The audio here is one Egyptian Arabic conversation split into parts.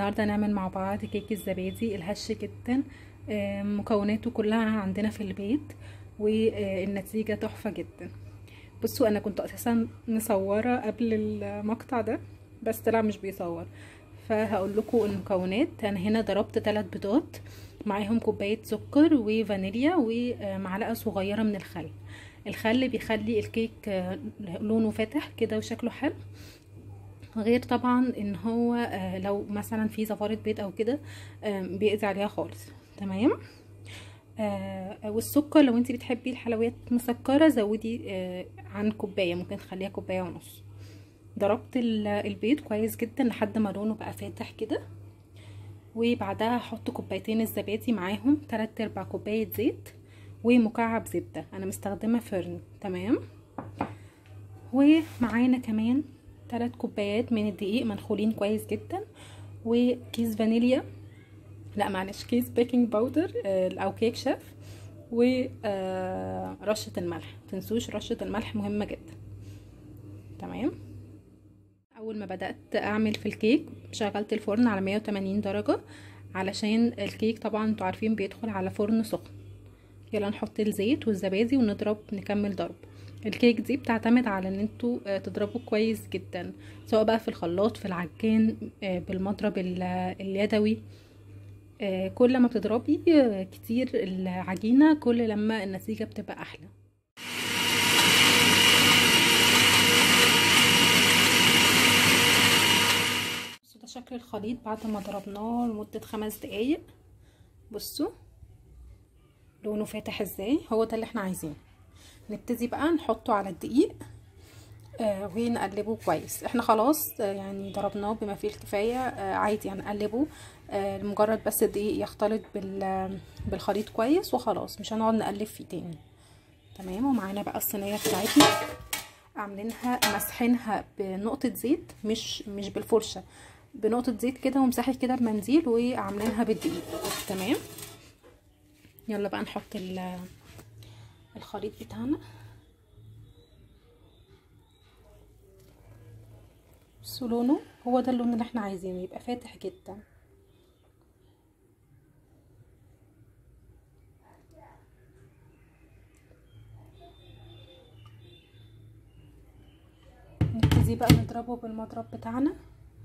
النهارده نعمل مع بعض كيك الزبادي الهش جدا آه، مكوناته كلها عندنا في البيت والنتيجه تحفه جدا بصوا انا كنت اساسا مصوره قبل المقطع ده بس طلع مش بيصور فهقول لكم المكونات انا هنا ضربت 3 بيضات معاهم كوبايه سكر وفانيليا ومعلقه صغيره من الخل الخل بيخلي الكيك لونه فاتح كده وشكله حلو غير طبعا ان هو لو مثلا في زفاره بيض او كده بيأذي عليها خالص تمام والسكر لو انت بتحبي الحلويات مسكره زودي عن كوبايه ممكن تخليها كوبايه ونص ضربت البيض كويس جدا لحد ما لونه بقى فاتح كده وبعدها هحط كوبايتين الزبادي معاهم 3 ارباع كوبايه زيت ومكعب زبده انا مستخدمه فرن تمام ومعانا كمان 3 كوبايات من الدقيق منخولين كويس جدا وكيس فانيليا لا معلش كيس بيكنج باودر او كيك شيف ورشة الملح متنسوش رشة الملح مهمة جدا تمام اول ما بدأت اعمل في الكيك شغلت الفرن على 180 درجة علشان الكيك طبعا انتوا عارفين بيدخل على فرن سخن يلا نحط الزيت والزبادي ونضرب نكمل ضرب الكيك دي بتعتمد على ان انتوا تضربوا كويس جدا سواء بقى في الخلاط في العجان بالمضرب اليدوي كل ما بتضربي كتير العجينة كل لما النتيجة بتبقى احلى بصوا ده شكل الخليط بعد ما ضربناه لمدة خمس دقايق بصوا لونه فاتح ازاي هو ده اللي احنا عايزينه نبتدي بقى نحطه على الدقيق آه ونقلبه كويس احنا خلاص آه يعني ضربناه بما فيه الكفايه آه عادي هنقلبه آه لمجرد بس الدقيق يختلط بال بالخليط كويس وخلاص مش هنقعد نقلب فيه تاني تمام ومعانا بقى الصينيه بتاعتنا عاملينها مسحينها بنقطه زيت مش مش بالفرشه بنقطه زيت كده ومسحي كده بمنديل وعاملينها بالدقيق تمام يلا بقى نحط الخليط بتاعنا بصوا لونه هو ده اللون اللي احنا عايزينه يبقى فاتح جدا نبتدي بقى نضربه بالمضرب بتاعنا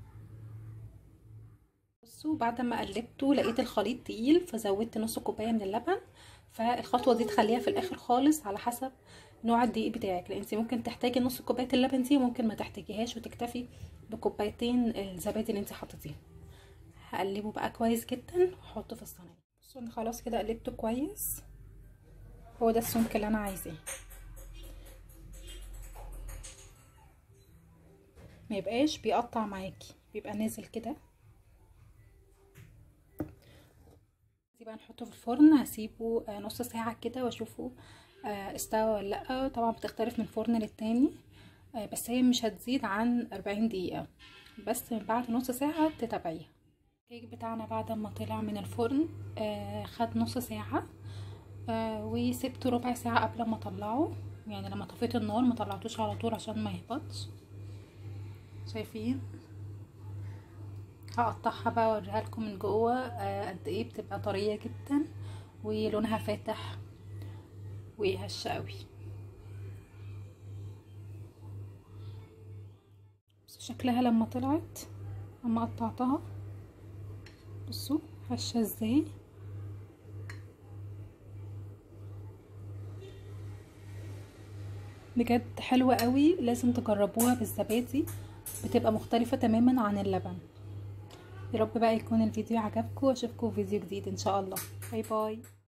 بصوا بعد ما قلبته لقيت الخليط تقيل فزودت نص كوبايه من اللبن فالخطوه دي تخليها في الاخر خالص على حسب نوع الدقيق بتاعك لان انت ممكن تحتاجي نص كوبايه اللبن دي وممكن ما تحتاجيهاش وتكتفي بكوبايتين الزبادي اللي انت حطيتيه هقلبه بقى كويس جدا واحطه في الصينيه بصوا انا خلاص كده قلبته كويس هو ده السمك اللي انا عايزاه ما يبقاش بيقطع معاكي بيبقى نازل كده بقى نحطه في الفرن هسيبه نص ساعة كده واشوفه استوى ولا لا طبعا بتختلف من فرن للتاني بس هي مش هتزيد عن أربعين دقيقة بس من بعد نص ساعة تتابعيها الكيك بتاعنا بعد ما طلع من الفرن خد نص ساعة وسبته ربع ساعة قبل ما اطلعه يعني لما طفيت النار ما طلعتوش على طول عشان ما يهبطش شايفين هقطعها بقى اوريها لكم من جوه قد ايه بتبقى طريه جدا ولونها فاتح وهشه قوي شكلها لما طلعت لما قطعتها بصوا هشه ازاي بجد حلوه قوي لازم تجربوها بالزبادي بتبقى مختلفه تماما عن اللبن يا رب بقى يكون الفيديو عجبكم واشوفكم في فيديو جديد ان شاء الله باي باي